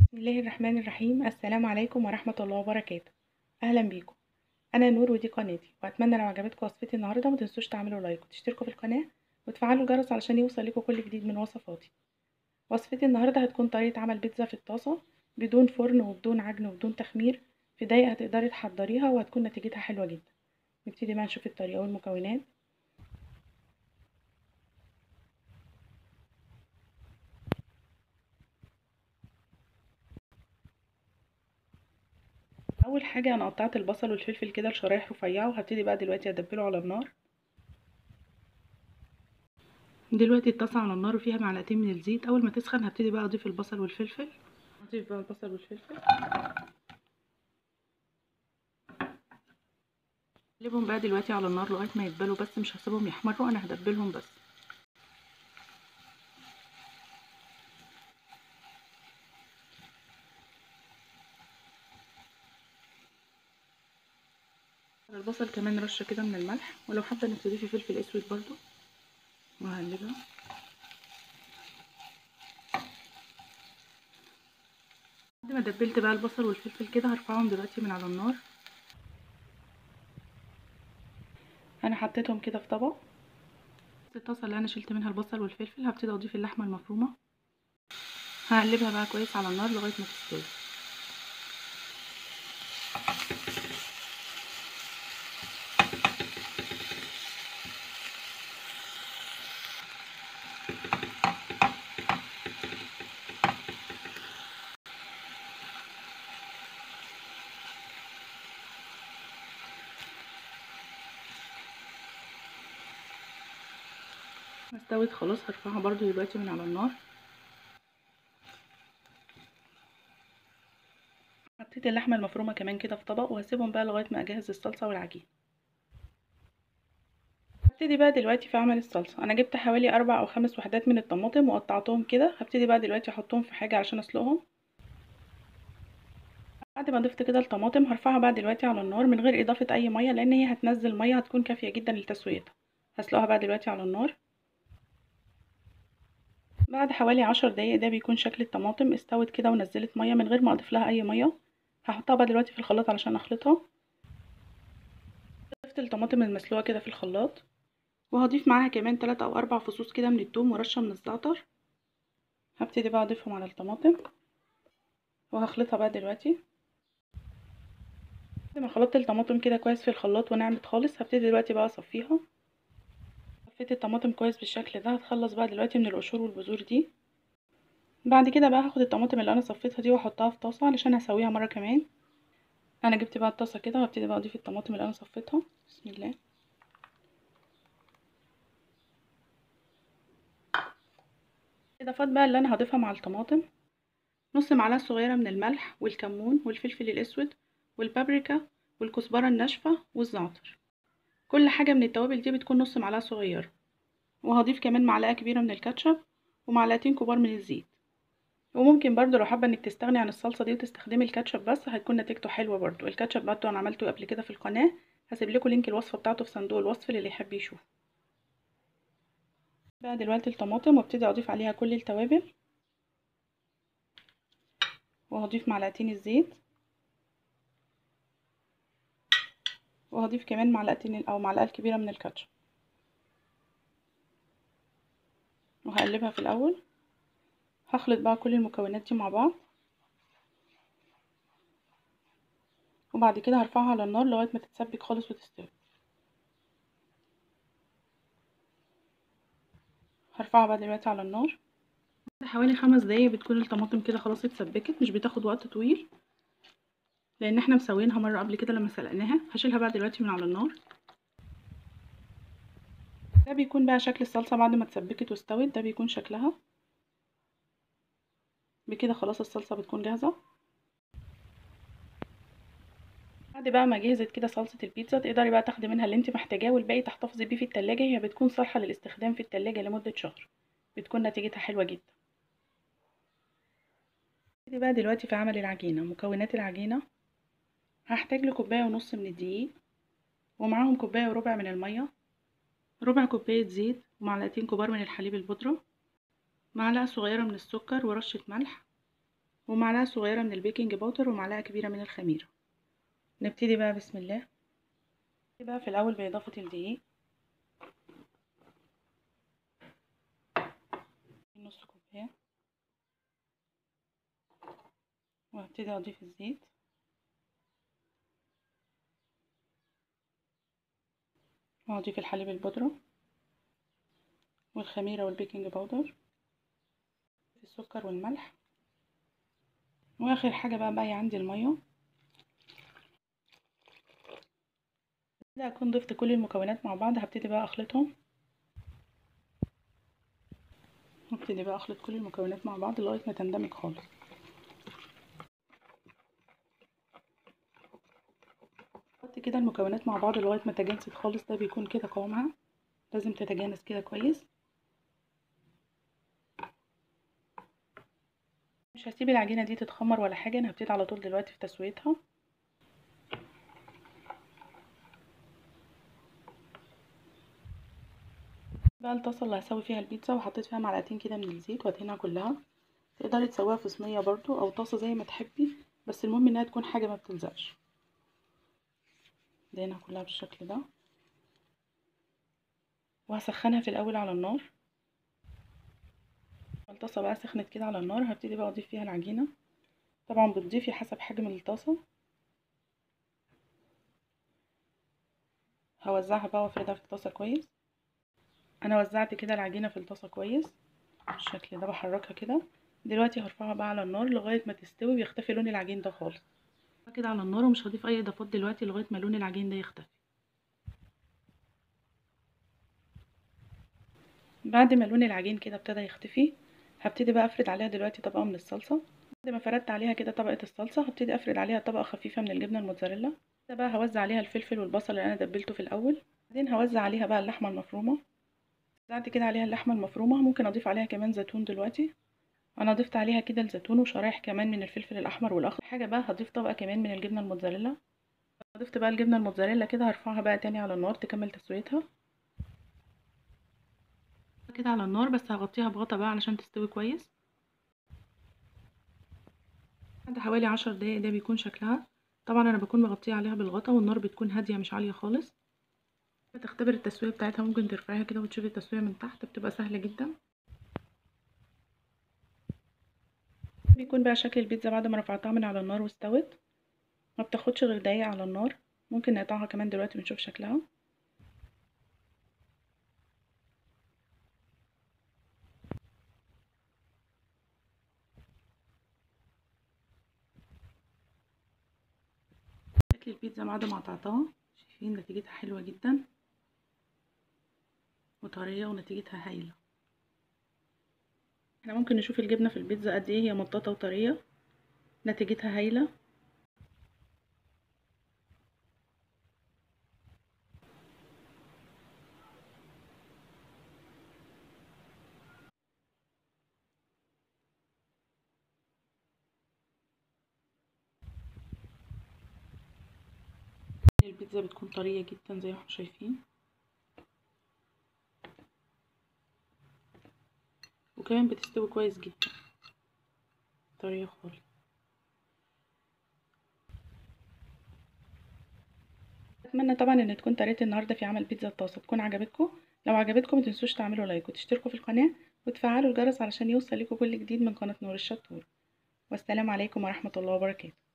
بسم الله الرحمن الرحيم السلام عليكم ورحمة الله وبركاته أهلا بيكم أنا نور ودي قناتي وأتمنى لو عجبتكم وصفتي النهاردة متنسوش تعملوا لايك وتشتركوا في القناة وتفعلوا الجرس علشان يوصل لكم كل جديد من وصفاتي وصفتي النهاردة هتكون طريقة عمل بيتزا في الطاسة بدون فرن وبدون عجن وبدون تخمير في دقايق هتقدري تحضريها وهتكون نتيجتها حلوة جدا نبتدي بقى نشوف الطريقة والمكونات اول حاجه انا قطعت البصل والفلفل كده لشرايح رفيعه وهبتدي بقى دلوقتي ادبله على النار دلوقتي الطاسه على النار وفيها معلقتين من الزيت اول ما تسخن هبتدي بقى اضيف البصل والفلفل اضيف بقى البصل والفلفل اقلبهم بقى دلوقتي على النار لغايه ما يدبلوا بس مش هسيبهم يحمروا انا هدبلهم بس على البصل كمان رشه كده من الملح ولو حابه انك تضيفي فلفل اسود برضو وهقلبها بعد ما دبلت بقى البصل والفلفل كده هرفعهم دلوقتي من على النار انا حطيتهم كده في طبق الطاسه اللي انا شلت منها البصل والفلفل هبتدي اضيف اللحمه المفرومه هقلبها بقى كويس على النار لغايه ما تستوي استوت خلاص هرفعها برضو دلوقتي من على النار حطيت اللحمه المفرومه كمان كده في طبق وهسيبهم بقى لغايه ما اجهز الصلصه والعجين هبتدي بقى دلوقتي في عمل الصلصه انا جبت حوالي اربع او خمس وحدات من الطماطم وقطعتهم كده هبتدي بقى دلوقتي احطهم في حاجه عشان اسلقهم بعد ما ضفت كده الطماطم هرفعها بقى دلوقتي على النار من غير اضافه اي ميه لان هي هتنزل ميه هتكون كافيه جدا لتسويتها هسلقها بقى دلوقتي على النار بعد حوالي عشر دقايق ده بيكون شكل الطماطم استوت كده ونزلت ميه من غير ما اضيف لها اي ميه هحطها بقى دلوقتي في الخلاط علشان اخلطها ضفت الطماطم المسلوقه كده في الخلاط وهضيف معاها كمان 3 او 4 فصوص كده من الثوم ورشه من الزعتر هبتدي بقى اضيفهم على الطماطم وهخلطها بقى دلوقتي بعد ما خلطت الطماطم كده كويس في الخلاط ونعمت خالص هبتدي دلوقتي بقى اصفيها صفيت الطماطم كويس بالشكل ده هتخلص بقى دلوقتي من القشور والبذور دي بعد كده بقى هاخد الطماطم اللي انا صفيتها دي واحطها في طاسه علشان هسويها مره كمان انا جبت بقى الطاسه كده وهبتدي بقى اضيف الطماطم اللي انا صفيتها بسم الله الاضافات بقى اللي انا هضيفها مع الطماطم نص معلقه صغيره من الملح والكمون والفلفل الاسود والبابريكا والكزبره الناشفه والزعتر كل حاجه من التوابل دي بتكون نص معلقه صغيره وهضيف كمان معلقه كبيره من الكاتشب ومعلقتين كبار من الزيت وممكن برضو لو حابه انك تستغني عن الصلصه دي وتستخدمي الكاتشب بس هتكون نتيجته حلوه برضو الكاتشب برضو انا عملته قبل كده في القناه هسيب لكم لينك الوصفه بتاعته في صندوق الوصف للي يحب يشوف بقى دلوقتي الطماطم وابتدي اضيف عليها كل التوابل وهضيف معلقتين الزيت وهضيف كمان معلقتين او معلقه كبيره من الكاتشب وهقلبها في الاول هخلط بقى كل المكونات دي مع بعض وبعد كده هرفعها على النار لغايه ما تتسبك خالص وتستوي هرفعها بقى دلوقتي على النار حوالي خمس دقايق بتكون الطماطم كده خلاص اتسبكت مش بتاخد وقت طويل لان احنا مسوينها مره قبل كده لما سلقناها هشيلها بقى دلوقتي من على النار ده بيكون بقى شكل الصلصه بعد ما اتسبكت واستوت ده بيكون شكلها بكده خلاص الصلصه بتكون جاهزه بعد بقى ما جهزت كده صلصه البيتزا تقدري بقى تاخدي منها اللي انت محتاجاه والباقي تحتفظي بيه في التلاجة هي بتكون صالحه للاستخدام في التلاجة لمده شهر بتكون نتيجتها حلوه جدا نبتدي بقى دلوقتي في عمل العجينه مكونات العجينه هحتاج لكوبايه ونص من الدقيق ومعاهم كوبايه وربع من الميه ربع كوبايه زيت ومعلقتين كبار من الحليب البودره معلقه صغيره من السكر ورشه ملح ومعلقة صغيرة من البيكنج باودر ومعلقة كبيرة من الخميرة نبتدي بقى بسم الله نبتدي بقى في الأول بإضافة الدقيق نص كوباية وهبتدي أضيف الزيت وهضيف الحليب البودرة والخميرة والبيكنج باودر السكر والملح واخر حاجة بقى باقي عندي المية كده اكون ضفت كل المكونات مع بعض هبتدي بقى اخلطهم هبتدي بقى اخلط كل المكونات مع بعض لغاية ما تندمج خالص حط كده المكونات مع بعض لغاية ما تجانست خالص ده بيكون كده قوامها لازم تتجانس كده كويس مش هسيب العجينة دي تتخمر ولا حاجة انا هبتدي على طول دلوقتي في تسويتها بقى الطاسة اللي هسوي فيها البيتزا وحطيت فيها معلقتين كده من الزيت وادهنها كلها تقدري تسويها في صينية برضو او طاسة زي ما تحبي بس المهم انها تكون حاجة ما بتلزقش دهنها كلها بالشكل ده وهسخنها في الاول على النار الطاسة بقى سخنت كده على النار هبتدي بقى اضيف فيها العجينة طبعا بتضيفي حسب حجم الطاسة هوزعها بقى وافردها في الطاسة كويس انا وزعت كده العجينة في الطاسة كويس بالشكل ده بحركها كده دلوقتي هرفعها بقى على النار لغاية ما تستوي ويختفي لون العجين ده خالص كده على النار ومش هضيف اي اضافات دلوقتي لغاية ما لون العجين ده يختفي بعد ما لون العجين كده ابتدى يختفي هبتدي بقى افرد عليها دلوقتي طبقة من الصلصة بعد ما فردت عليها كده طبقة الصلصة هبتدي افرد عليها طبقة خفيفة من الجبنة الموتزاريلا كده بقى هوزع عليها الفلفل والبصل اللي انا دبلته في الاول بعدين هوزع عليها بقى اللحمة المفرومة وزعت كده عليها اللحمة المفرومة ممكن اضيف عليها كمان زيتون دلوقتي انا ضفت عليها كده الزيتون وشرايح كمان من الفلفل الاحمر والاخضر حاجة بقى هضيف طبقة كمان من الجبنة الموتزاريلا ضفت بقى الجبنة الموتزاريلا كده هرفعها بقى تاني على النار تكمل تسويتها كده على النار بس هغطيها بغطا بقى علشان تستوي كويس بعد حوالي عشر دقايق ده بيكون شكلها طبعا انا بكون مغطيه عليها بالغطا والنار بتكون هاديه مش عاليه خالص تختبر التسويه بتاعتها ممكن ترفعيها كده وتشوفي التسويه من تحت بتبقى سهله جدا بيكون بقى شكل البيتزا بعد ما رفعتها من على النار واستوت ما بتاخدش غير دقايق على النار ممكن نقطعها كمان دلوقتي ونشوف شكلها شكل البيتزا بعد ما قطعتها شايفين نتيجتها حلوة جدا وطرية ونتيجتها هايلة احنا ممكن نشوف الجبنة في البيتزا قد ايه هي مطاطة وطرية نتيجتها هايلة البيتزا بتكون طرية جدا زي ما احنا شايفين وكمان بتستوي كويس جدا طرية خالص اتمنى طبعا ان تكون طريقة النهاردة في عمل بيتزا الطاسة تكون عجبتكم لو عجبتكم متنسوش تعملوا لايك وتشتركوا في القناة وتفعلوا الجرس علشان يوصل لكم كل جديد من قناة نور الشطور والسلام عليكم ورحمة الله وبركاته